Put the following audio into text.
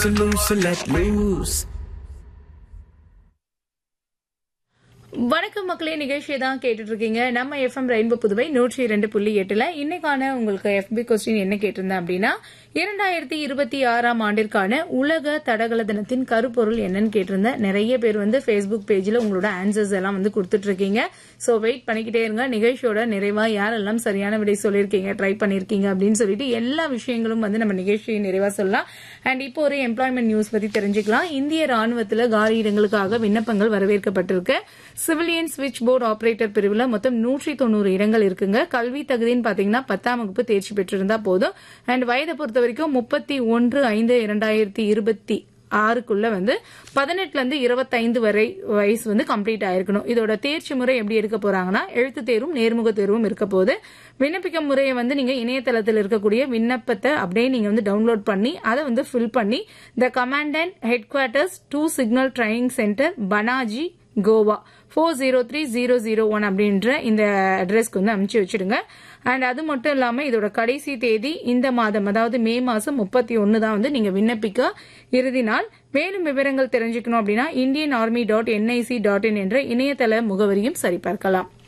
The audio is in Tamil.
loose, so let loose. வணக்கம் மக்களே நிகழ்ச்சியை தான் கேட்டுட்டு இருக்கீங்க நம்ம எஃப்எம் ரெயின்போ புதுவை நூற்றி இரண்டு புள்ளி எட்டுல இன்னைக்கான உங்களுக்கு எஃபி கொஸ்டின் என்ன கேட்டிருந்தேன் அப்படின்னா இரண்டாயிரத்தி இருபத்தி ஆறாம் ஆண்டிற்கான உலக தடகள தினத்தின் கருப்பொருள் என்னன்னு கேட்டிருந்தேன் நிறைய பேர் வந்து ஃபேஸ்புக் பேஜ்ல உங்களோட ஆன்சர்ஸ் எல்லாம் வந்து கொடுத்துட்டு இருக்கீங்க சோ வெயிட் பண்ணிக்கிட்டே இருங்க நிகழ்ச்சியோட நிறைவா யாரெல்லாம் சரியான விடை சொல்லியிருக்கீங்க ட்ரை பண்ணிருக்கீங்க அப்படின்னு சொல்லிட்டு எல்லா விஷயங்களும் வந்து நம்ம நிகழ்ச்சியை நிறைவா சொல்லலாம் அண்ட் இப்போ ஒரு எம்ப்ளாய்மெண்ட் நியூஸ் பத்தி தெரிஞ்சுக்கலாம் இந்திய ராணுவத்துல காலி இடங்களுக்காக விண்ணப்பங்கள் வரவேற்கப்பட்டிருக்கு சிவிலியன் ஸ்விட்ச் போர்டு ஆபரேட்டர் பிரிவுல மொத்தம் நூற்றி தொண்ணூறு இடங்கள் இருக்குங்க கல்வி தகுதின்னு பாத்தீங்கன்னா பத்தாம் வகுப்பு தேர்ச்சி பெற்றிருந்தா போதும் அண்ட் வயதை பொறுத்த வரைக்கும் முப்பத்தி ஒன்று ஐந்து இரண்டாயிரத்தி இருபத்தி ஆறுக்குள்ள வந்து பதினெட்டுல இருந்து இருபத்தைந்து வரை வயசு வந்து கம்ப்ளீட் ஆயிருக்கணும் இதோட தேர்ச்சி முறை எப்படி இருக்க போறாங்கன்னா எழுத்து தேர்வும் நேர்முக தேர்வும் இருக்க போது விண்ணப்பிக்கும் முறையை வந்து நீங்க இணையதளத்தில் இருக்கக்கூடிய விண்ணப்பத்தை அப்படியே நீங்க வந்து டவுன்லோட் பண்ணி அதை வந்து ஃபில் பண்ணி the commandant headquarters two signal training centre Panaji Goa four zero three zero zero one அப்படின்ற இந்த அட்ரஸ்க்கு வந்து அனுப்பிச்சு வச்சிடுங்க அண்ட் அது மட்டும் இல்லாம இதோட கடைசி தேதி இந்த மாதம் அதாவது மே மாசம் முப்பத்தி ஒன்னு தான் வந்து நீங்க விண்ணப்பிக்க இறுதி நாள் மேலும் விவரங்கள் தெரிஞ்சுக்கணும் அப்படின்னா Indian army dot NIC dot in என்ற இணையதள முகவரியும் சரிபார்க்கலாம்